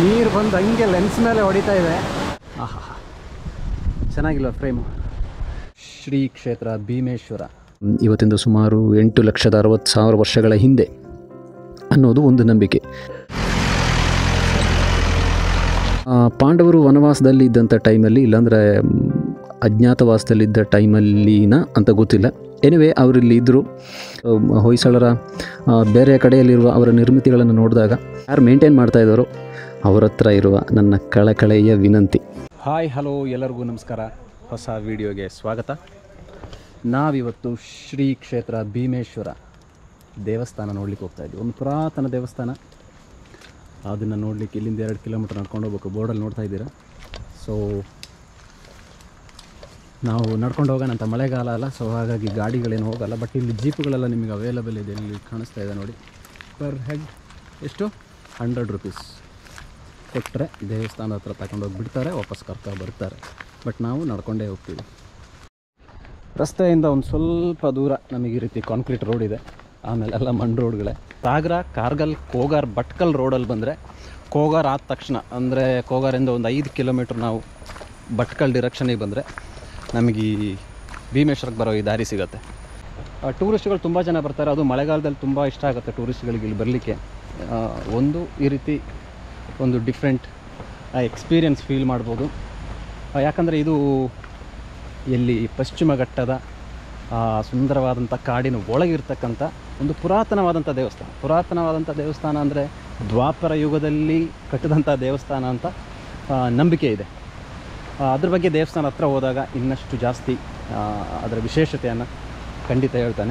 ನೀರು ಬಂದು ಹಂಗೆ ಲೆನ್ಸ್ ಮೇಲೆ ಹೊಡಿತಾ ಇದೆ ಆಹಾ ಚೆನ್ನಾಗಿಲ್ವ ಫ್ರೇಮು ಶ್ರೀ ಕ್ಷೇತ್ರ ಭೀಮೇಶ್ವರ ಇವತ್ತಿಂದ ಸುಮಾರು ಎಂಟು ಲಕ್ಷದ ಅರವತ್ತು ಸಾವಿರ ವರ್ಷಗಳ ಹಿಂದೆ ಅನ್ನೋದು ಒಂದು ನಂಬಿಕೆ ಆ, ಪಾಂಡವರು ವನವಾಸದಲ್ಲಿ ಇದ್ದಂಥ ಟೈಮಲ್ಲಿ ಇಲ್ಲಾಂದರೆ ಮ್, ಅಜ್ಞಾತವಾಸದಲ್ಲಿದ್ದ ಟೈಮಲ್ಲಿನ ಅಂತ ಗೊತ್ತಿಲ್ಲ ಎನಿವೆ ಅವರಿಲ್ಲಿ ಇದ್ದರು ಹೊಯ್ಸಳರ ಆ, ಬೇರೆ ಕಡೆಯಲ್ಲಿರುವ ಅವರ ನಿರ್ಮಿತಿಗಳನ್ನು ನೋಡಿದಾಗ ಯಾರು ಮೇಂಟೈನ್ ಮಾಡ್ತಾ ಇದ್ದಾರೋ ಅವರ ಹತ್ರ ಇರುವ ನನ್ನ ಕಳಕಳೆಯ ವಿನಂತಿ ಹಾಯ್ ಹಲೋ ಎಲ್ಲರಿಗೂ ನಮಸ್ಕಾರ ಹೊಸ ವಿಡಿಯೋಗೆ ಸ್ವಾಗತ ನಾವಿವತ್ತು ಶ್ರೀ ಕ್ಷೇತ್ರ ಭೀಮೇಶ್ವರ ದೇವಸ್ಥಾನ ನೋಡ್ಲಿಕ್ಕೆ ಹೋಗ್ತಾ ಇದ್ವಿ ಒಂದು ಪುರಾತನ ದೇವಸ್ಥಾನ ಅದನ್ನು ನೋಡಲಿಕ್ಕೆ ಇಲ್ಲಿಂದ ಎರಡು ಕಿಲೋಮೀಟರ್ ನಡ್ಕೊಂಡು ಹೋಗ್ಬೇಕು ಬೋರ್ಡಲ್ಲಿ ನೋಡ್ತಾ ಇದ್ದೀರಾ ಸೊ ನಾವು ನಡ್ಕೊಂಡು ಹೋಗೋಣ ಅಂತ ಮಳೆಗಾಲ ಅಲ್ಲ ಸೊ ಹಾಗಾಗಿ ಗಾಡಿಗಳೇನು ಹೋಗಲ್ಲ ಬಟ್ ಇಲ್ಲಿ ಜೀಪುಗಳೆಲ್ಲ ನಿಮಗೆ ಅವೈಲಬಲ್ ಇದೆ ಇಲ್ಲಿ ಕಾಣಿಸ್ತಾ ಇದೆ ನೋಡಿ ಪರ್ ಹೆಡ್ ಎಷ್ಟು ಹಂಡ್ರೆಡ್ ರುಪೀಸ್ ಕೊಟ್ಟರೆ ದೇವಸ್ಥಾನದ ಹತ್ರ ತಗೊಂಡೋಗಿ ಬಿಡ್ತಾರೆ ವಾಪಸ್ ಕರ್ಕೊ ಬರ್ತಾರೆ ಬಟ್ ನಾವು ನಡ್ಕೊಂಡೇ ಹೋಗ್ತೀವಿ ರಸ್ತೆಯಿಂದ ಒಂದು ಸ್ವಲ್ಪ ದೂರ ನಮಗೆ ಈ ರೀತಿ ಕಾಂಕ್ರೀಟ್ ರೋಡ್ ಇದೆ ಆಮೇಲೆ ಎಲ್ಲ ಮಣ್ಣು ರೋಡ್ಗಳೇ ಸಾಗರ ಕಾರ್ಗಲ್ ಕೋಗಾರ್ ಭಟ್ಕಲ್ ರೋಡಲ್ಲಿ ಬಂದರೆ ಕೋಗಾರ್ ಆದ ತಕ್ಷಣ ಅಂದರೆ ಕೋಗಾರಿಂದ ಒಂದು ಐದು ಕಿಲೋಮೀಟ್ರ್ ನಾವು ಭಟ್ಕಲ್ ಡಿರೆಕ್ಷನಿಗೆ ಬಂದರೆ ನಮಗೆ ಈ ಭೀಮೇಶ್ವರಕ್ಕೆ ಬರೋ ಈ ದಾರಿ ಸಿಗುತ್ತೆ ಟೂರಿಸ್ಟ್ಗಳು ತುಂಬ ಜನ ಬರ್ತಾರೆ ಅದು ಮಳೆಗಾಲದಲ್ಲಿ ತುಂಬ ಇಷ್ಟ ಆಗುತ್ತೆ ಟೂರಿಸ್ಟ್ಗಳಿಗೆ ಇಲ್ಲಿ ಬರಲಿಕ್ಕೆ ಒಂದು ಈ ರೀತಿ ಒಂದು ಡಿಫ್ರೆಂಟ್ ಎಕ್ಸ್ಪೀರಿಯನ್ಸ್ ಫೀಲ್ ಮಾಡ್ಬೋದು ಆ, ಯಾಕಂದರೆ ಇದು ಎಲ್ಲಿ ಪಶ್ಚಿಮ ಘಟ್ಟದ ಆ, ಸುಂದರವಾದಂಥ ಕಾಡಿನ ಒಳಗಿರ್ತಕ್ಕಂಥ ಒಂದು ಪುರಾತನವಾದಂಥ ದೇವಸ್ಥಾನ ಪುರಾತನವಾದಂಥ ದೇವಸ್ಥಾನ ಅಂದರೆ ದ್ವಾಪರ ಯುಗದಲ್ಲಿ ಕಟ್ಟಿದಂಥ ದೇವಸ್ಥಾನ ಅಂತ ಆ, ನಂಬಿಕೆ ಇದೆ ಆ, ಅದ್ರ ಬಗ್ಗೆ ದೇವಸ್ಥಾನ ಹತ್ರ ಹೋದಾಗ ಇನ್ನಷ್ಟು ಜಾಸ್ತಿ ಆ, ಅದರ ವಿಶೇಷತೆಯನ್ನು ಖಂಡಿತ ಹೇಳ್ತಾನೆ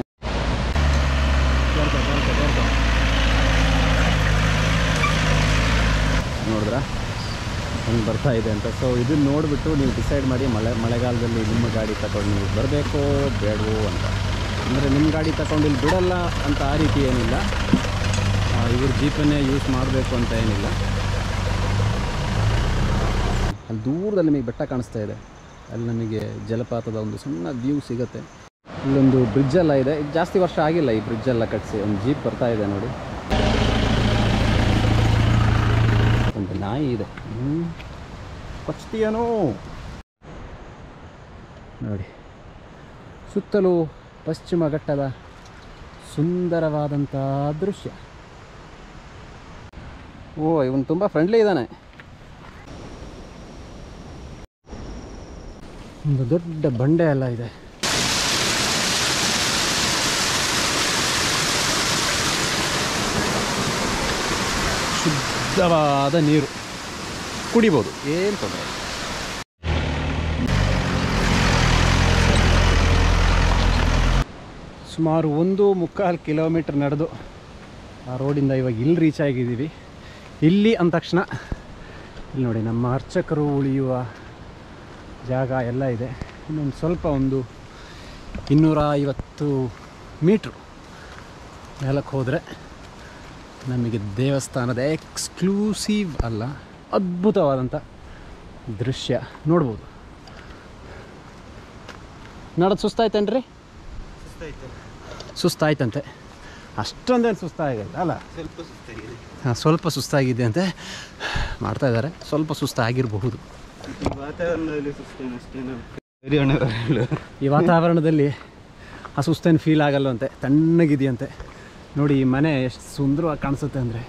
ನೋಡಿದ್ರ ಹೆಂಗೆ ಬರ್ತಾ ಇದೆ ಅಂತ ಸೊ ಇದನ್ನ ನೋಡಿಬಿಟ್ಟು ನೀವು ಡಿಸೈಡ್ ಮಾಡಿ ಮಳೆ ಮಳೆಗಾಲದಲ್ಲಿ ನಿಮ್ಮ ಗಾಡಿ ತಗೊಂಡು ನೀವು ಬರಬೇಕೋ ಬೇಡವೋ ಅಂತ ಅಂದರೆ ನಿಮ್ಮ ಗಾಡಿ ತಗೊಂಡು ಇಲ್ಲಿ ಬಿಡಲ್ಲ ಅಂತ ಆ ರೀತಿ ಏನಿಲ್ಲ ಇವ್ರ ಜೀಪನ್ನೇ ಯೂಸ್ ಮಾಡಬೇಕು ಅಂತ ಏನಿಲ್ಲ ಅಲ್ಲಿ ದೂರದಲ್ಲಿ ನಿಮಗೆ ಬೆಟ್ಟ ಕಾಣಿಸ್ತಾ ಇದೆ ಅಲ್ಲಿ ನಮಗೆ ಜಲಪಾತದ ಒಂದು ಸಣ್ಣ ವ್ಯೂ ಸಿಗುತ್ತೆ ಇಲ್ಲೊಂದು ಬ್ರಿಡ್ಜ್ ಎಲ್ಲ ಇದೆ ಇದು ಜಾಸ್ತಿ ವರ್ಷ ಆಗಿಲ್ಲ ಈ ಬ್ರಿಡ್ಜ್ ಎಲ್ಲ ಕಟ್ಟಿಸಿ ಒಂದು ಜೀಪ್ ಬರ್ತಾ ಇದೆ ನೋಡಿ ಒಂದು ನಾಯಿ ಇದೆ ಹ್ಮ್. ಕೊಚ್ತೀಯನೋ ನೋಡಿ ಸುತ್ತಲೂ ಪಶ್ಚಿಮ ಘಟ್ಟದ ಸುಂದರವಾದಂಥ ದೃಶ್ಯ ಓ ಇವನು ತುಂಬ ಫ್ರೆಂಡ್ಲಿ ಇದ್ದಾನೆ ಒಂದು ದೊಡ್ಡ ಬಂಡೆ ಎಲ್ಲ ಇದೆ ಶುದ್ಧವಾದ ನೀರು ಕುಡಿಬೋದು ಏನು ತೊಂದರೆ ಇಲ್ಲ. ಸುಮಾರು ಒಂದು ಮುಕ್ಕಾಲು ಕಿಲೋಮೀಟ್ರ್ ನಡೆದು ಆ ರೋಡಿಂದ ಇವಾಗ ಇಲ್ಲಿ ರೀಚ್ ಆಗಿದ್ದೀವಿ ಇಲ್ಲಿ ಅಂದ ತಕ್ಷಣ ಇಲ್ಲಿ ನೋಡಿ ನಮ್ಮ ಅರ್ಚಕರು ಉಳಿಯುವ ಜಾಗ ಎಲ್ಲ ಇದೆ ಇನ್ನೊಂದು ಸ್ವಲ್ಪ ಒಂದು ಇನ್ನೂರ ಐವತ್ತು ಮೀಟ್ರು ಮೇಲಕ್ಕೆ ಹೋದರೆ ನಮಗೆ ದೇವಸ್ಥಾನದ ಎಕ್ಸ್ಕ್ಲೂಸಿವ್ ಅಲ್ಲ ಅದ್ಭುತವಾದಂಥ ದೃಶ್ಯ ನೋಡ್ಬೋದು ನೋಡೋದು ಸುಸ್ತಾಯ್ತೇನ್ರಿ ಸುಸ್ತಾಯ್ತಂತೆ ಅಷ್ಟೊಂದೇನು ಸುಸ್ತಾಗಿಲ್ಲ ಅಲ್ಲ ಸ್ವಲ್ಪ ಸುಸ್ತಾಗಿದೆ ಹಾಂ ಸ್ವಲ್ಪ ಸುಸ್ತಾಗಿದೆ ಅಂತೆ ಮಾಡ್ತಾ ಇದ್ದಾರೆ ಸ್ವಲ್ಪ ಸುಸ್ತಾಗಿರಬಹುದು ಈ ವಾತಾವರಣದಲ್ಲಿ ಸುಸ್ತೇನೆ ಅಷ್ಟೇನು ಹಿರಿಯಣ್ಣವರಲ್ಲ ಈ ವಾತಾವರಣದಲ್ಲಿ ಆ ಸುಸ್ತೇನು ಫೀಲ್ ಆಗಲ್ಲವಂತೆ ತಣ್ಣಗಿದೆಯಂತೆ ನೋಡಿ ಈ ಮನೆ ಎಷ್ಟು ಸುಂದರವಾಗಿ ಕಾಣಿಸುತ್ತೆ ಅಂದರೆ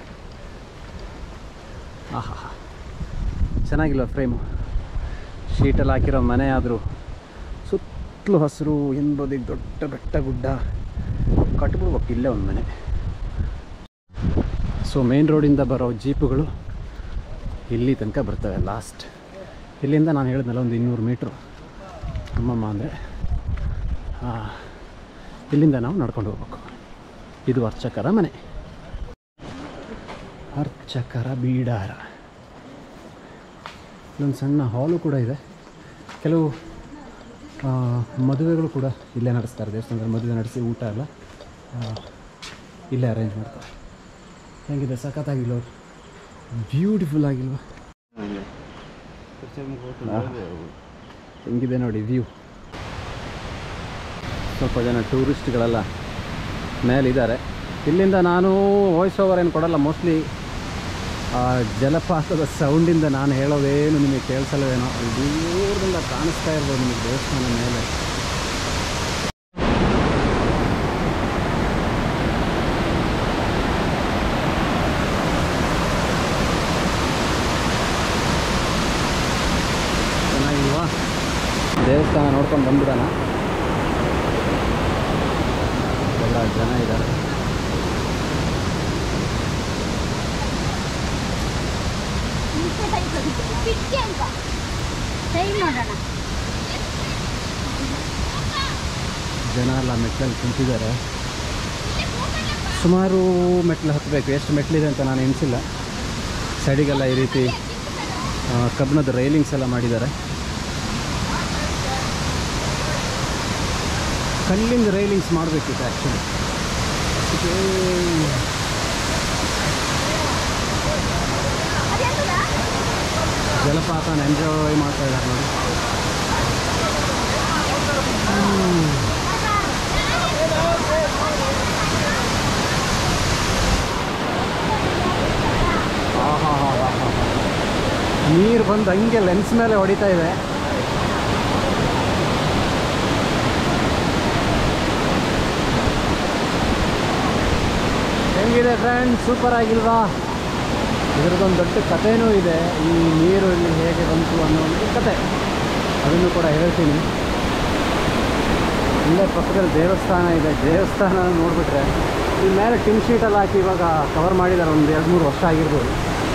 ಆಹಾ ಚೆನ್ನಾಗಿಲ್ವ ಫ್ರೇಮು ಶೀಟಲ್ಲಿ ಹಾಕಿರೋ ಮನೆ ಆದರೂ ಸುತ್ತಲೂ ಹಸಿರು ಹಿಂಬದಿಗೆ ದೊಡ್ಡ ಬೆಟ್ಟ ಗುಡ್ಡ ಕಟ್ಬಿಡ್ಬೇಕು ಇಲ್ಲೇ ಒಂದು ಮನೆ ಸೊ ಮೇನ್ ರೋಡಿಂದ ಬರೋ ಜೀಪುಗಳು ಇಲ್ಲಿ ತನಕ ಬರ್ತವೆ ಲಾಸ್ಟ್ ಇಲ್ಲಿಂದ ನಾನು ಹೇಳಿದ್ನಲ್ಲ ಒಂದು ಇನ್ನೂರು ಮೀಟ್ರು ಅಮ್ಮಮ್ಮ ಅಂದರೆ ಇಲ್ಲಿಂದ ನಾವು ನಡ್ಕೊಂಡು ಹೋಗ್ಬೇಕು ಇದು ಅರ್ಚಕರ ಮನೆ ಅರ್ಚಕರ ಬೀಡಾರ ಇಲ್ಲೊಂದು ಸಣ್ಣ ಹಾಲು ಕೂಡ ಇದೆ ಕೆಲವು ಆ, ಮದುವೆಗಳು ಕೂಡ ಇಲ್ಲೇ ನಡೆಸ್ತಾರೆ ದೇವಸ್ಥಾನದಲ್ಲಿ ಮದುವೆ ನಡೆಸಿ ಊಟ ಎಲ್ಲ ಆ, ಇಲ್ಲೇ ಅರೇಂಜ್ ಮಾಡ್ತಾರೆ ಹೆಂಗಿದೆ ಸಖತ್ತಾಗಿಲ್ಲ ಬ್ಯೂಟಿಫುಲ್ ಆಗಿಲ್ವಾ ಹೆಂಗಿದೆ ನೋಡಿ ವ್ಯೂ ಸ್ವಲ್ಪ ಜನ ಟೂರಿಸ್ಟ್ಗಳೆಲ್ಲ ಮೇಲಿದ್ದಾರೆ ಇಲ್ಲಿಂದ ನಾನು ವಾಯ್ಸ್ ಓವರ್ ಏನು ಕೊಡಲ್ಲ ಮೋಸ್ಟ್ಲಿ ಆ ಜಲಪಾತದ ಸೌಂಡಿಂದ ನಾನು ಹೇಳೋದೇನು ನಿಮಗೆ ಕೇಳಿಸಲ್ವೇನೋ ಅಲ್ಲಿ ದೂರದಿಂದ ಕಾಣಿಸ್ತಾ ಇರ್ಬೋದು ನಿಮಗೆ ದೇವಸ್ಥಾನ ಮೇಲೆ ಚೆನ್ನಾಗಿಲ್ವಾ ದೇವಸ್ಥಾನ ನೋಡ್ಕೊಂಡು ಬಂದ್ಬಿಡೋಣ ಎಲ್ಲ ಜನ ಇದ್ದಾರೆ ಪಿಕ್ಕಿ ಅಂತ ಟ್ರೈ ಮಾಡೋಣ ಜನ ಎಲ್ಲ ಮೆಟ್ಲಲ್ಲಿ ಕುಂತಿದ್ದಾರೆ ಸುಮಾರು ಮೆಟ್ಲು ಹತ್ತಬೇಕು ಎಷ್ಟು ಮೆಟ್ಲಿದೆ ಅಂತ ನಾನು ಎಣಿಸಿಲ್ಲ ಸೈಡಿಗೆಲ್ಲ ಈ ರೀತಿ ಆ, ಕಬ್ಬಿಣದ ರೈಲಿಂಗ್ಸ್ ಎಲ್ಲ ಮಾಡಿದ್ದಾರೆ ಕಲ್ಲಿಂದ ರೈಲಿಂಗ್ಸ್ ಮಾಡಬೇಕಿತ್ತು ಆ್ಯಕ್ಚುಲಿ ಜಲಪಾತನ ಎಂಜಾಯ್ ಮಾಡ್ತಾ ಇದ್ದಾರೆ ನೋಡಿ ನೀರು ಬಂದು ಹಂಗೆ ಲೆನ್ಸ್ ಮೇಲೆ ಹೊಡಿತಾ ಇದೆ ಹೆಂಗಿದೆ ಫ್ರೆಂಡ್ ಸೂಪರ್ ಆಗಿಲ್ವಾ ಇದ್ರದ್ದೊಂದು ದೊಡ್ಡ ಕಥೆನೂ ಇದೆ ಈ ನೀರು ಇಲ್ಲಿ ಹೇಗೆ ಬಂತು ಅನ್ನೋ ಒಂದು ಕತೆ ಅದನ್ನು ಕೂಡ ಹೇಳ್ತೀನಿ ಇಲ್ಲೇ ಪಕ್ಕದಲ್ಲಿ ದೇವಸ್ಥಾನ ಇದೆ ದೇವಸ್ಥಾನ ನೋಡಿಬಿಟ್ರೆ ಈ ಮೇಲೆ ಟಿನ್ ಶೀಟಲ್ಲಿ ಹಾಕಿ ಇವಾಗ ಕವರ್ ಮಾಡಿದ್ದಾರೆ ಒಂದು ಎರಡು ಮೂರು ವರ್ಷ ಆಗಿರ್ಬೋದು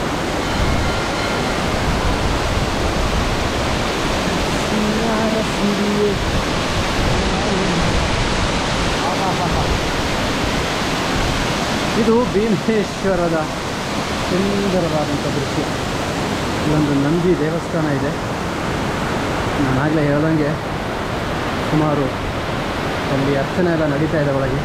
ಇದು ಭೀಮೇಶ್ವರದ ಸುಂದರವಾದಂಥ ದೃಶ್ಯ ಇಲ್ಲೊಂದು ನಂದಿ ದೇವಸ್ಥಾನ ಇದೆ ನಾನಾಗಲೇ ಹೇಳ್ದಂಗೆ ಸುಮಾರು ಅಲ್ಲಿ ಅರ್ಚನೆ ಎಲ್ಲ ನಡೀತಾ ಇದೆ ಒಳಗೆ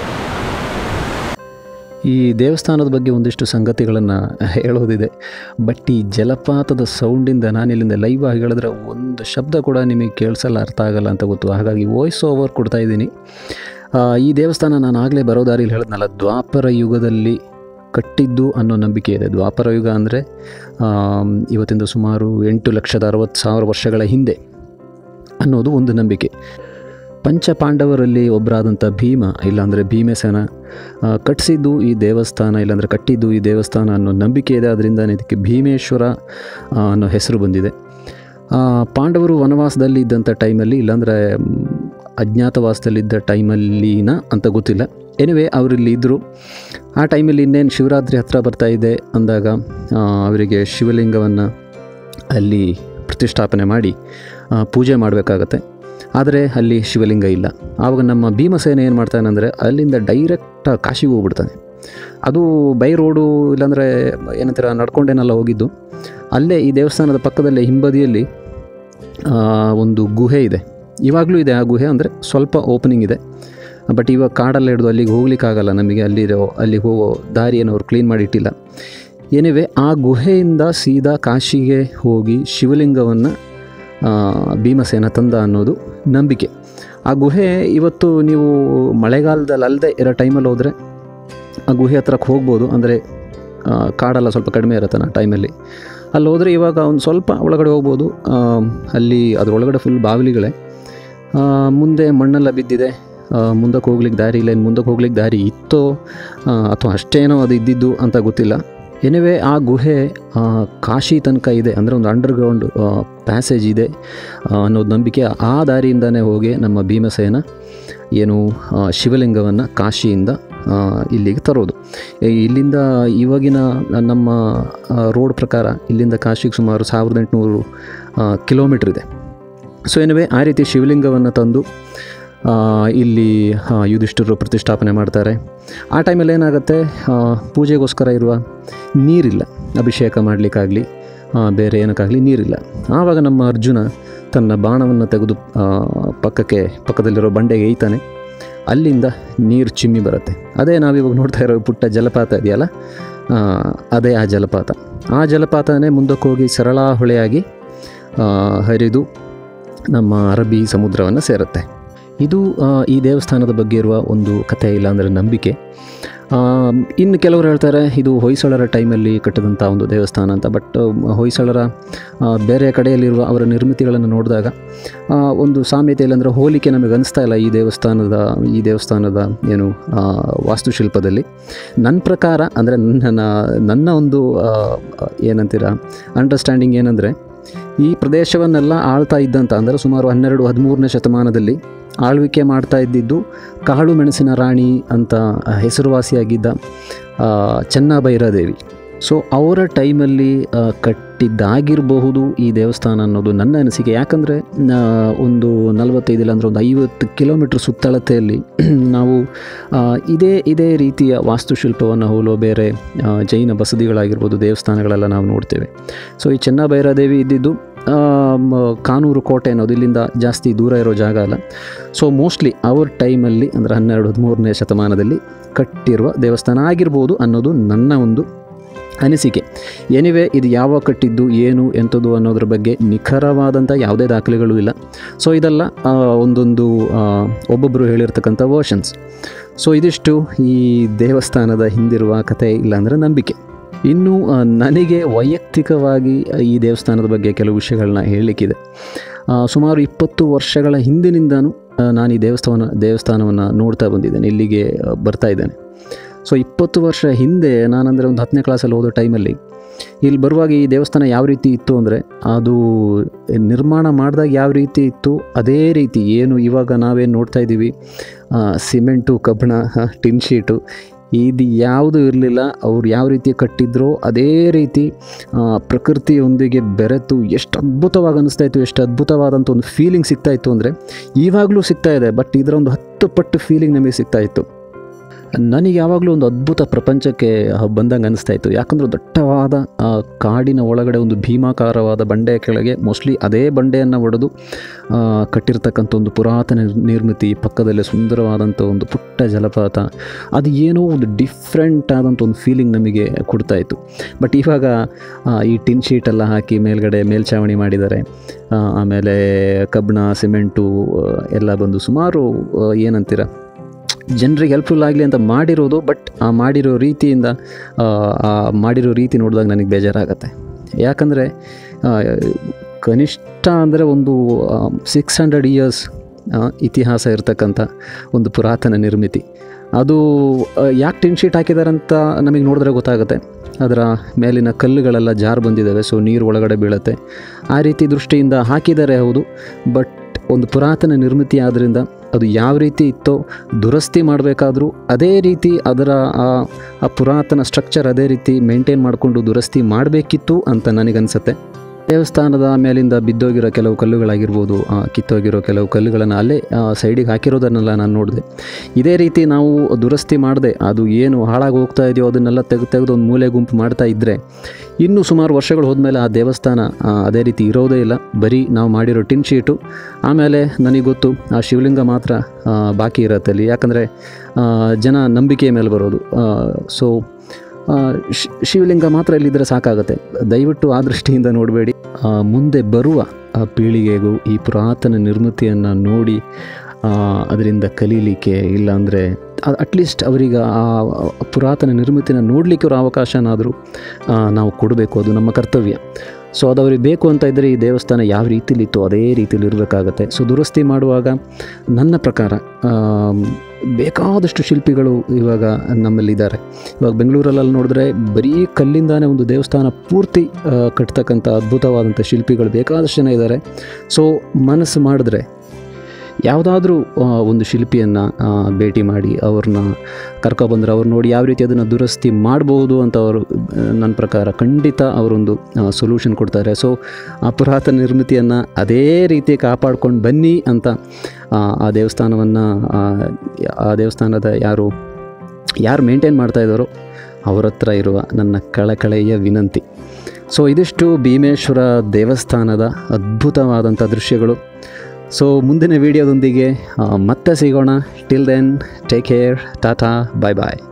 ಈ ದೇವಸ್ಥಾನದ ಬಗ್ಗೆ ಒಂದಿಷ್ಟು ಸಂಗತಿಗಳನ್ನು ಹೇಳೋದಿದೆ ಬಟ್ ಈ ಜಲಪಾತದ ಸೌಂಡಿಂದ ನಾನು ಇಲ್ಲಿಂದ ಲೈವ್ ಆಗಿ ಹೇಳಿದ್ರೆ ಒಂದು ಶಬ್ದ ಕೂಡ ನಿಮಗೆ ಕೇಳಿಸಲ್ಲ ಅರ್ಥ ಆಗಲ್ಲ ಅಂತ ಗೊತ್ತು ಹಾಗಾಗಿ ವಾಯ್ಸ್ ಓವರ್ ಕೊಡ್ತಾ ಇದ್ದೀನಿ ಆ, ಈ ದೇವಸ್ಥಾನ ನಾನು ಆಗಲೇ ಬರೋ ದಾರಿಲಿ ಹೇಳಿದ್ನಲ್ಲ ದ್ವಾಪರ ಯುಗದಲ್ಲಿ ಕಟ್ಟಿದ್ದು ಅನ್ನೋ ನಂಬಿಕೆ ಇದೆ ದ್ವಾಪರ ಯುಗ ಅಂದರೆ ಇವತ್ತಿಂದ ಸುಮಾರು ಎಂಟು ಲಕ್ಷದ ಅರವತ್ತು ಸಾವಿರ ವರ್ಷಗಳ ಹಿಂದೆ ಅನ್ನೋದು ಒಂದು ನಂಬಿಕೆ ಪಂಚ ಪಾಂಡವರಲ್ಲಿ ಒಬ್ಬರಾದಂಥ ಭೀಮ ಇಲ್ಲಾಂದರೆ ಭೀಮಸೇನ ಆ, ಕಟ್ಟಿಸಿದ್ದು ಈ ದೇವಸ್ಥಾನ ಇಲ್ಲಾಂದರೆ ಕಟ್ಟಿದ್ದು ಈ ದೇವಸ್ಥಾನ ಅನ್ನೋ ನಂಬಿಕೆ ಇದೆ ಅದರಿಂದ ಇದಕ್ಕೆ ಭೀಮೇಶ್ವರ ಆ, ಅನ್ನೋ ಹೆಸರು ಬಂದಿದೆ ಆ, ಪಾಂಡವರು ವನವಾಸದಲ್ಲಿ ಇದ್ದಂಥ ಟೈಮಲ್ಲಿ ಇಲ್ಲಾಂದರೆ ಮ್, ಅಜ್ಞಾತವಾಸದಲ್ಲಿದ್ದ ಟೈಮಲ್ಲಿನ ಅಂತ ಗೊತ್ತಿಲ್ಲ ಎನಿವೆ ಅವರಿಲ್ಲಿ ಇದ್ದರು ಆ ಟೈಮಲ್ಲಿ ಇನ್ನೇನು ಶಿವರಾತ್ರಿ ಹತ್ರ ಬರ್ತಾ ಇದೆ ಅಂದಾಗ ಆ, ಅವರಿಗೆ ಶಿವಲಿಂಗವನ್ನು ಅಲ್ಲಿ ಪ್ರತಿಷ್ಠಾಪನೆ ಮಾಡಿ ಆ, ಪೂಜೆ ಮಾಡಬೇಕಾಗತ್ತೆ ಆದರೆ ಅಲ್ಲಿ ಶಿವಲಿಂಗ ಇಲ್ಲ ಆವಾಗ ನಮ್ಮ ಭೀಮಸೇನ ಏನು ಮಾಡ್ತಾನೆ ಅಂದರೆ ಅಲ್ಲಿಂದ ಡೈರೆಕ್ಟ್ ಕಾಶಿಗೆ ಹೋಗ್ಬಿಡ್ತಾನೆ ಅದು ಬೈ ರೋಡು ಇಲ್ಲಾಂದರೆ ಏನಂತೀರ ನಡ್ಕೊಂಡೇನೆಲ್ಲ ಹೋಗಿದ್ದು ಅಲ್ಲೇ ಈ ದೇವಸ್ಥಾನದ ಪಕ್ಕದಲ್ಲೇ ಹಿಂಬದಿಯಲ್ಲಿ ಆ, ಒಂದು ಗುಹೆ ಇದೆ ಇವಾಗಲೂ ಇದೆ ಆ ಗುಹೆ ಅಂದರೆ ಸ್ವಲ್ಪ ಓಪನಿಂಗ್ ಇದೆ ಬಟ್ ಇವಾಗ ಕಾಡಲ್ಲಿ ಹಿಡಿದು ಅಲ್ಲಿಗೆ ಹೋಗ್ಲಿಕ್ಕಾಗಲ್ಲ ನಮಗೆ ಅಲ್ಲಿರೋ ಅಲ್ಲಿ ಹೋಗೋ ದಾರಿಯನ್ನು ಅವ್ರು ಕ್ಲೀನ್ ಮಾಡಿ ಇಟ್ಟಿಲ್ಲ ಏನಿವೆ ಆ ಗುಹೆಯಿಂದ ಸೀದಾ ಕಾಶಿಗೆ ಹೋಗಿ ಶಿವಲಿಂಗವನ್ನು ಭೀಮಸೇನ ತಂದ ಅನ್ನೋದು ನಂಬಿಕೆ ಆ ಗುಹೆ ಇವತ್ತು ನೀವು ಮಳೆಗಾಲದಲ್ಲಿ ಅಲ್ಲದೆ ಇರೋ ಟೈಮಲ್ಲಿ ಹೋದರೆ ಆ ಗುಹೆ ಹತ್ರಕ್ಕೆ ಹೋಗ್ಬೋದು ಅಂದರೆ ಕಾಡೆಲ್ಲ ಸ್ವಲ್ಪ ಕಡಿಮೆ ಇರುತ್ತೆ ಆ ಟೈಮಲ್ಲಿ ಅಲ್ಲಿ ಹೋದರೆ ಇವಾಗ ಒಂದು ಸ್ವಲ್ಪ ಒಳಗಡೆ ಹೋಗ್ಬೋದು ಆ, ಅಲ್ಲಿ ಅದರೊಳಗಡೆ ಫುಲ್ ಬಾಗಿಲಿಗಳೇ ಆ, ಮುಂದೆ ಮಣ್ಣೆಲ್ಲ ಬಿದ್ದಿದೆ ಆ, ಮುಂದಕ್ಕೆ ಹೋಗ್ಲಿಕ್ಕೆ ದಾರಿ ಇಲ್ಲ ಇನ್ನು ಮುಂದಕ್ಕೆ ಹೋಗ್ಲಿಕ್ಕೆ ದಾರಿ ಇತ್ತೋ ಆ, ಅಥವಾ ಅಷ್ಟೇನೋ ಅದು ಇದ್ದಿದ್ದು ಅಂತ ಗೊತ್ತಿಲ್ಲ ಎನಿವೆ ಆ ಗುಹೆ ಆ, ಕಾಶಿ ತನಕ ಇದೆ ಅಂದರೆ ಒಂದು ಅಂಡರ್ಗ್ರೌಂಡ್ ಪ್ಯಾಸೇಜ್ ಇದೆ ಆ, ಅನ್ನೋದು ನಂಬಿಕೆ ಆ ದಾರಿಯಿಂದನೇ ಹೋಗಿ ನಮ್ಮ ಭೀಮಸೇನ ಏನು ಆ, ಶಿವಲಿಂಗವನ್ನು ಕಾಶಿಯಿಂದ ಆ, ಇಲ್ಲಿಗೆ ತರೋದು ಈ- ಇಲ್ಲಿಂದ ಇವಾಗಿನ ನಮ್ಮ ರೋಡ್ ಪ್ರಕಾರ ಇಲ್ಲಿಂದ ಕಾಶಿಗೆ ಸುಮಾರು ಸಾವಿರದ ಎಂಟುನೂರು ಕಿಲೋಮೀಟ್ರ್ ಇದೆ ಸೊ ಎನಿವೆ ಆ ರೀತಿ ಶಿವಲಿಂಗವನ್ನು ತಂದು ಆ, ಇಲ್ಲಿ ಆ, ಯುಧಿಷ್ಠಿರರು ಪ್ರತಿಷ್ಠಾಪನೆ ಮಾಡ್ತಾರೆ ಆ ಟೈಮಲ್ಲಿ ಏನಾಗುತ್ತೆ ಆ, ಪೂಜೆಗೋಸ್ಕರ ಇರುವ ನೀರಿಲ್ಲ ಅಭಿಷೇಕ ಮಾಡಲಿಕ್ಕಾಗಲಿ ಬೇರೆ ಏನಕ್ಕಾಗಲಿ ನೀರಿಲ್ಲ ಆವಾಗ ನಮ್ಮ ಅರ್ಜುನ ತನ್ನ ಬಾಣವನ್ನು ತೆಗೆದು ಆ, ಪಕ್ಕಕ್ಕೆ ಪಕ್ಕದಲ್ಲಿರೋ ಬಂಡೆಗೆ ಏಯ್ತಾನೆ ಅಲ್ಲಿಂದ ನೀರು ಚಿಮ್ಮಿ ಬರುತ್ತೆ ಅದೇ ನಾವಿವಾಗ ನೋಡ್ತಾ ಇರೋ ಪುಟ್ಟ ಜಲಪಾತ ಇದೆಯಲ್ಲ ಆ, ಅದೇ ಆ ಜಲಪಾತ ಆ ಜಲಪಾತನೇ ಮುಂದಕ್ಕೆ ಹೋಗಿ ಸರಳ ಹೊಳೆಯಾಗಿ ಆ, ಹರಿದು ನಮ್ಮ ಅರಬ್ಬಿ ಸಮುದ್ರವನ್ನು ಸೇರುತ್ತೆ ಇದು ಆ, ಈ ದೇವಸ್ಥಾನದ ಬಗ್ಗೆ ಇರುವ ಒಂದು ಕಥೆ ಇಲ್ಲಾಂದರೆ ನಂಬಿಕೆ ಆಮ್, ಇನ್ನು ಕೆಲವರು ಹೇಳ್ತಾರೆ ಇದು ಹೊಯ್ಸಳರ ಟೈಮಲ್ಲಿ ಕಟ್ಟಿದಂಥ ಒಂದು ದೇವಸ್ಥಾನ ಅಂತ ಬಟ್ ಹೊಯ್ಸಳರ ಆ, ಬೇರೆ ಕಡೆಯಲ್ಲಿರುವ ಅವರ ನಿರ್ಮಿತಿಗಳನ್ನು ನೋಡಿದಾಗ ಆ, ಒಂದು ಸಾಮ್ಯತೆಯಲ್ಲಿ ಅಂದರೆ ಹೋಲಿಕೆ ನಮಗೆ ಅನಿಸ್ತಾ ಇಲ್ಲ ಈ ದೇವಸ್ಥಾನದ ಈ ದೇವಸ್ಥಾನದ ಏನು ಆ, ವಾಸ್ತುಶಿಲ್ಪದಲ್ಲಿ ನನ್ನ ಪ್ರಕಾರ ಅಂದರೆ ನನ್ನ ನನ್ನ ಒಂದು ಆ, ಏನಂತೀರ ಅಂಡರ್ಸ್ಟ್ಯಾಂಡಿಂಗ್ ಏನಂದರೆ ಈ ಪ್ರದೇಶವನ್ನೆಲ್ಲ ಆಳ್ತಾ ಇದ್ದಂಥ ಅಂದರೆ ಸುಮಾರು ಹನ್ನೆರಡು ಹದಿಮೂರನೇ ಶತಮಾನದಲ್ಲಿ ಆಳ್ವಿಕೆ ಮಾಡ್ತಾ ಇದ್ದಿದ್ದು ಕಾಳು ಮೆಣಸಿನ ರಾಣಿ ಅಂತ ಹೆಸರುವಾಸಿಯಾಗಿದ್ದ ಆ, ಚೆನ್ನಭೈರಾದೇವಿ ಸೊ ಅವರ ಟೈಮಲ್ಲಿ ಆ, ಕಟ್ಟಿದ್ದಾಗಿರಬಹುದು ಈ ದೇವಸ್ಥಾನ ಅನ್ನೋದು ನನ್ನ ಅನಿಸಿಕೆ ಯಾಕಂದರೆ ಒಂದು ನಲವತ್ತೈದು ಇಲ್ಲ ಅಂದರೆ ಒಂದು ಐವತ್ತು ಕಿಲೋಮೀಟ್ರ್ ಸುತ್ತಳತೆಯಲ್ಲಿ ನಾವು ಆ, ಇದೇ ಇದೇ ರೀತಿಯ ವಾಸ್ತುಶಿಲ್ಪವನ್ನು ಹೋಲೋ ಬೇರೆ ಆ, ಜೈನ ಬಸದಿಗಳಾಗಿರ್ಬೋದು ದೇವಸ್ಥಾನಗಳೆಲ್ಲ ನಾವು ನೋಡ್ತೇವೆ ಸೊ ಈ ಚೆನ್ನಭೈರಾದೇವಿ ಇದ್ದಿದ್ದು ಆ, ಮ- ಕಾನೂರು ಕೋಟೆ ಅನ್ನೋದು ಇಲ್ಲಿಂದ ಜಾಸ್ತಿ ದೂರ ಇರೋ ಜಾಗ ಅಲ್ಲ ಸೊ ಮೋಸ್ಟ್ಲಿ ಅವ್ರ ಟೈಮಲ್ಲಿ ಅಂದರೆ ಹನ್ನೆರಡು ಹದಿಮೂರನೇ ಶತಮಾನದಲ್ಲಿ ಕಟ್ಟಿರುವ ದೇವಸ್ಥಾನ ಆಗಿರ್ಬೋದು ಅನ್ನೋದು ನನ್ನ ಒಂದು ಅನಿಸಿಕೆ ಎನಿವೆ ಇದು ಯಾವಾಗ ಕಟ್ಟಿದ್ದು ಏನು ಎಂಥದ್ದು ಅನ್ನೋದ್ರ ಬಗ್ಗೆ ನಿಖರವಾದಂಥ ಯಾವುದೇ ದಾಖಲೆಗಳು ಇಲ್ಲ ಸೊ ಇದೆಲ್ಲ ಆ, ಒಂದೊಂದು ಆ, ಒಬ್ಬೊಬ್ಬರು ಹೇಳಿರ್ತಕ್ಕಂಥ ವರ್ಷನ್ಸ್ ಸೊ ಇದಿಷ್ಟು ಈ ದೇವಸ್ಥಾನದ ಹಿಂದಿರುವ ಕಥೆ ಇಲ್ಲಾಂದರೆ ನಂಬಿಕೆ ಇನ್ನು ಆ, ನನಗೆ ವೈಯಕ್ತಿಕವಾಗಿ ಈ ದೇವಸ್ಥಾನದ ಬಗ್ಗೆ ಕೆಲವು ವಿಷಯಗಳನ್ನ ಹೇಳಲಿಕ್ಕಿದೆ ಆ, ಸುಮಾರು ಇಪ್ಪತ್ತು ವರ್ಷಗಳ ಹಿಂದಿನಿಂದನೂ ಆ, ನಾನು ಈ ದೇವಸ್ಥಾನ ದೇವಸ್ಥಾನವನ್ನು ನೋಡ್ತಾ ಬಂದಿದ್ದೇನೆ ಇಲ್ಲಿಗೆ ಆ, ಬರ್ತಾ ಇದ್ದೇನೆ ಸೊ ಇಪ್ಪತ್ತು ವರ್ಷ ಹಿಂದೆ ನಾನಂದರೆ ಒಂದು ಹತ್ತನೇ ಕ್ಲಾಸಲ್ಲಿ ಓದೋ ಟೈಮಲ್ಲಿ ಇಲ್ಲಿ ಬರುವಾಗ ಈ ದೇವಸ್ಥಾನ ಯಾವ ರೀತಿ ಇತ್ತು ಅಂದರೆ ಅದು ನಿರ್ಮಾಣ ಮಾಡಿದಾಗ ಯಾವ ರೀತಿ ಇತ್ತು ಅದೇ ರೀತಿ ಏನು ಇವಾಗ ನಾವೇನು ನೋಡ್ತಾ ಇದ್ದೀವಿ ಆ, ಸಿಮೆಂಟು ಕಬ್ಬಣ ಟಿನ್ ಶೀಟು ಇದು ಯಾವುದು ಇರಲಿಲ್ಲ ಅವ್ರು ಯಾವ ರೀತಿ ಕಟ್ಟಿದ್ರೋ ಅದೇ ರೀತಿ ಆ, ಪ್ರಕೃತಿಯೊಂದಿಗೆ ಬೆರೆತು ಎಷ್ಟು ಅದ್ಭುತವಾಗಿ ಅನ್ನಿಸ್ತಾ ಇತ್ತು ಎಷ್ಟು ಅದ್ಭುತವಾದಂಥ ಒಂದು ಫೀಲಿಂಗ್ ಸಿಗ್ತಾ ಇತ್ತು ಅಂದರೆ ಇವಾಗಲೂ ಸಿಗ್ತಾ ಇದೆ ಬಟ್ ಇದರ ಒಂದು ಹತ್ತು ಪಟ್ಟು ಫೀಲಿಂಗ್ ನಮಗೆ ಸಿಗ್ತಾ ಇತ್ತು ನನಗೆ ಯಾವಾಗಲೂ ಒಂದು ಅದ್ಭುತ ಪ್ರಪಂಚಕ್ಕೆ ಬಂದಂಗೆ ಅನಿಸ್ತಾ ಇತ್ತು ಯಾಕಂದ್ರೆ ದಟ್ಟವಾದ ಆ, ಕಾಡಿನ ಒಳಗಡೆ ಒಂದು ಭೀಮಾಕಾರವಾದ ಬಂಡೆಯ ಕೆಳಗೆ ಮೋಸ್ಟ್ಲಿ ಅದೇ ಬಂಡೆಯನ್ನು ಒಡೆದು ಆ, ಕಟ್ಟಿರ್ತಕ್ಕಂಥ ಒಂದು ಪುರಾತನ ನಿರ್- ನಿರ್ಮಿತಿ ಪಕ್ಕದಲ್ಲೇ ಸುಂದರವಾದಂಥ ಒಂದು ಪುಟ್ಟ ಜಲಪಾತ ಅದು ಏನೋ ಒಂದು ಡಿಫ್ರೆಂಟ್ ಆದಂಥ ಒಂದು ಫೀಲಿಂಗ್ ನಮಗೆ ಕೊಡ್ತಾ ಇತ್ತು ಬಟ್ ಇವಾಗ ಆ, ಈ ಟಿನ್ ಶೀಟೆಲ್ಲ ಹಾಕಿ ಮೇಲ್ಗಡೆ ಮೇಲ್ಛಾವಣಿ ಮಾಡಿದ್ದಾರೆ ಆ, ಆಮೇಲೆ ಕಬ್ಬಣ ಸಿಮೆಂಟು ಆ, ಎಲ್ಲ ಬಂದು ಸುಮಾರು ಆ, ಏನಂತೀರ ಜನರಿಗೆ ಹೆಲ್ಪ್ಫುಲ್ ಆಗಲಿ ಅಂತ ಮಾಡಿರೋದು ಬಟ್ ಆ ಮಾಡಿರೋ ರೀತಿಯಿಂದ ಆ, ಆ ಮಾಡಿರೋ ರೀತಿ ನೋಡಿದಾಗ ನನಗೆ ಬೇಜಾರಾಗತ್ತೆ ಯಾಕಂದರೆ ಕನಿಷ್ಠ ಅಂದರೆ ಒಂದು ಸಿಕ್ಸ್ ಹಂಡ್ರೆಡ್ ಇಯರ್ಸ್ ಇತಿಹಾಸ ಇರತಕ್ಕಂಥ ಒಂದು ಪುರಾತನ ನಿರ್ಮಿತಿ ಅದು ಯಾಕೆ ಟಿನ್ ಶೀಟ್ ಹಾಕಿದಾರಂತ ನಮಗೆ ನೋಡಿದ್ರೆ ಗೊತ್ತಾಗುತ್ತೆ ಅದರ ಮೇಲಿನ ಕಲ್ಲುಗಳೆಲ್ಲ ಜಾರು ಬಂದಿದ್ದಾವೆ ಸೊ ನೀರು ಒಳಗಡೆ ಬೀಳುತ್ತೆ ಆ ರೀತಿ ದೃಷ್ಟಿಯಿಂದ ಹಾಕಿದ್ದಾರೆ ಹೌದು ಬಟ್ ಒಂದು ಪುರಾತನ ನಿರ್ಮಿತಿ ಆದ್ದರಿಂದ ಅದು ಯಾವ ರೀತಿ ಇತ್ತೋ ದುರಸ್ತಿ ಮಾಡಬೇಕಾದ್ರೂ ಅದೇ ರೀತಿ ಅದರ ಆ ಆ ಪುರಾತನ ಸ್ಟ್ರಕ್ಚರ್ ಅದೇ ರೀತಿ ಮೇಂಟೈನ್ ಮಾಡಿಕೊಂಡು ದುರಸ್ತಿ ಮಾಡಬೇಕಿತ್ತು ಅಂತ ನನಗನ್ಸುತ್ತೆ ದೇವಸ್ಥಾನದ ಮೇಲಿಂದ ಬಿದ್ದೋಗಿರೋ ಕೆಲವು ಕಲ್ಲುಗಳಾಗಿರ್ಬೋದು ಆ, ಕಿತ್ತೋಗಿರೋ ಕೆಲವು ಕಲ್ಲುಗಳನ್ನು ಅಲ್ಲೇ ಸೈಡಿಗೆ ಹಾಕಿರೋದನ್ನೆಲ್ಲ ನಾನು ನೋಡಿದೆ ಇದೇ ರೀತಿ ನಾವು ದುರಸ್ತಿ ಮಾಡದೆ ಅದು ಏನು ಹಾಳಾಗಿ ಹೋಗ್ತಾ ಇದೆಯೋ ಅದನ್ನೆಲ್ಲ ತೆಗೆದು ತೆಗೆದು ಒಂದು ಮೂಲೆ ಗುಂಪು ಮಾಡ್ತಾ ಇದ್ದರೆ ಇನ್ನೂ ಸುಮಾರು ವರ್ಷಗಳು ಹೋದ್ಮೇಲೆ ಆ ದೇವಸ್ಥಾನ ಆ, ಅದೇ ರೀತಿ ಇರೋದೇ ಇಲ್ಲ ಬರೀ ನಾವು ಮಾಡಿರೋ ಟಿನ್ ಶೀಟು ಆಮೇಲೆ ನನಗೆ ಗೊತ್ತು ಆ ಶಿವಲಿಂಗ ಮಾತ್ರ ಆ, ಬಾಕಿ ಇರತ್ತೆ ಅಲ್ಲಿ ಯಾಕಂದರೆ ಜನ ನಂಬಿಕೆಯ ಮೇಲೆ ಬರೋದು ಸೊ ಶಿವಲಿಂಗ ಮಾತ್ರ ಇಲ್ಲಿದ್ದರೆ ಸಾಕಾಗುತ್ತೆ ದಯವಿಟ್ಟು ಆ ದೃಷ್ಟಿಯಿಂದ ನೋಡಬೇಡಿ ಮುಂದೆ ಬರುವ ಆ ಪೀಳಿಗೆಗೂ ಈ ಪುರಾತನ ನಿರ್ಮಿತಿಯನ್ನು ನೋಡಿ ಆ, ಅದರಿಂದ ಕಲೀಲಿಕ್ಕೆ ಇಲ್ಲಾಂದರೆ ಅಟ್ಲೀಸ್ಟ್ ಅವರಿಗೆ ಆ ಪುರಾತನ ನಿರ್ಮಿತಿನ ನೋಡಲಿಕ್ಕೆ ಅವ್ರ ಅವಕಾಶನಾದರೂ ನಾವು ಕೊಡಬೇಕು ಅದು ನಮ್ಮ ಕರ್ತವ್ಯ ಸೊ ಅದು ಅವ್ರಿಗೆ ಬೇಕು ಅಂತ ಇದ್ದರೆ ಈ ದೇವಸ್ಥಾನ ಯಾವ ರೀತಿಲಿತ್ತು ಅದೇ ರೀತಿಲಿ ಇರಬೇಕಾಗತ್ತೆ ಸೊ ದುರಸ್ತಿ ಮಾಡುವಾಗ ನನ್ನ ಪ್ರಕಾರ ಆಮ್, ಬೇಕಾದಷ್ಟು ಶಿಲ್ಪಿಗಳು ಇವಾಗ ನಮ್ಮಲ್ಲಿದ್ದಾರೆ ಇವಾಗ ಬೆಂಗಳೂರಲ್ಲಿ ನೋಡಿದ್ರೆ ಬರೀ ಕಲ್ಲಿಂದಾನೇ ಒಂದು ದೇವಸ್ಥಾನ ಪೂರ್ತಿ ಆ, ಕಟ್ತಕ್ಕಂಥ ಅದ್ಭುತವಾದಂಥ ಶಿಲ್ಪಿಗಳು ಬೇಕಾದಷ್ಟು ಜನ ಇದ್ದಾರೆ ಸೊ ಮನಸ್ಸು ಮಾಡಿದ್ರೆ ಯಾವುದಾದ್ರೂ ಒಂದು ಶಿಲ್ಪಿಯನ್ನು ಭೇಟಿ ಮಾಡಿ ಅವ್ರನ್ನ ಕರ್ಕೊಬಂದ್ರೆ ಅವ್ರು ನೋಡಿ ಯಾವ ರೀತಿ ಅದನ್ನು ದುರಸ್ತಿ ಮಾಡ್ಬೋದು ಅಂತ ಅವರು ನನ್ನ ಪ್ರಕಾರ ಖಂಡಿತ ಅವರೊಂದು ಸೊಲ್ಯೂಷನ್ ಕೊಡ್ತಾರೆ ಸೊ ಆ ಪುರಾತನ ನಿರ್ಮಿತಿಯನ್ನು ಅದೇ ರೀತಿ ಕಾಪಾಡ್ಕೊಂಡು ಬನ್ನಿ ಅಂತ ಆ, ಆ ದೇವಸ್ಥಾನವನ್ನು ಆ ದೇವಸ್ಥಾನದ ಯಾರು ಯಾರು ಮೇಂಟೈನ್ ಮಾಡ್ತಾ ಇದ್ದಾರೋ ಅವ್ರ ಹತ್ರ ಇರುವ ನನ್ನ ಕಳಕಳೆಯ ವಿನಂತಿ ಸೊ ಇದಿಷ್ಟು ಭೀಮೇಶ್ವರ ದೇವಸ್ಥಾನದ ಅದ್ಭುತವಾದಂಥ ದೃಶ್ಯಗಳು ಸೊ ಮುಂದಿನ ವಿಡಿಯೋದೊಂದಿಗೆ ಆ, ಮತ್ತೆ ಸಿಗೋಣ till then take care tata bye ಬಾಯ್